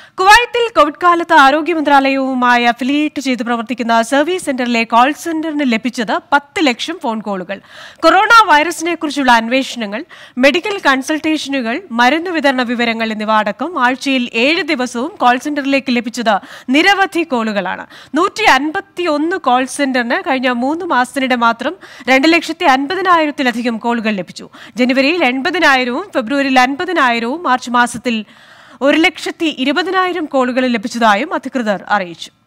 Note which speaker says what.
Speaker 1: കുവൈത്തിൽ കോവിഡ് കാലത്ത് ആരോഗ്യ മന്ത്രാലയവുമായി അഫിലിയേറ്റ് ചെയ്ത് പ്രവർത്തിക്കുന്ന സർവീസ് സെന്ററിലെ കോൾ സെന്ററിന് ലഭിച്ചത് പത്ത് ലക്ഷം ഫോൺ കോളുകൾ കൊറോണ വൈറസിനെ കുറിച്ചുള്ള അന്വേഷണങ്ങൾ മെഡിക്കൽ കൺസൾട്ടേഷനുകൾ മരുന്ന് വിതരണ വിവരങ്ങൾ എന്നിവ അടക്കം ആഴ്ചയിൽ ഏഴ് ദിവസവും കോൾ സെന്ററിലേക്ക് ലഭിച്ചത് നിരവധി കോളുകളാണ് നൂറ്റി അൻപത്തി ഒന്ന് കോൾ സെന്ററിന് കഴിഞ്ഞ മൂന്ന് മാസത്തിനിടെ മാത്രം രണ്ട് ലക്ഷത്തി അൻപതിനായിരത്തിലധികം കോളുകൾ ലഭിച്ചു ജനുവരിയിൽ എൺപതിനായിരവും ഫെബ്രുവരിയിൽ അൻപതിനായിരവും മാർച്ച് മാസത്തിൽ ഒരു ലക്ഷത്തി ഇരുപതിനായിരം കോളുകൾ ലഭിച്ചതായും അധികൃതർ അറിയിച്ചു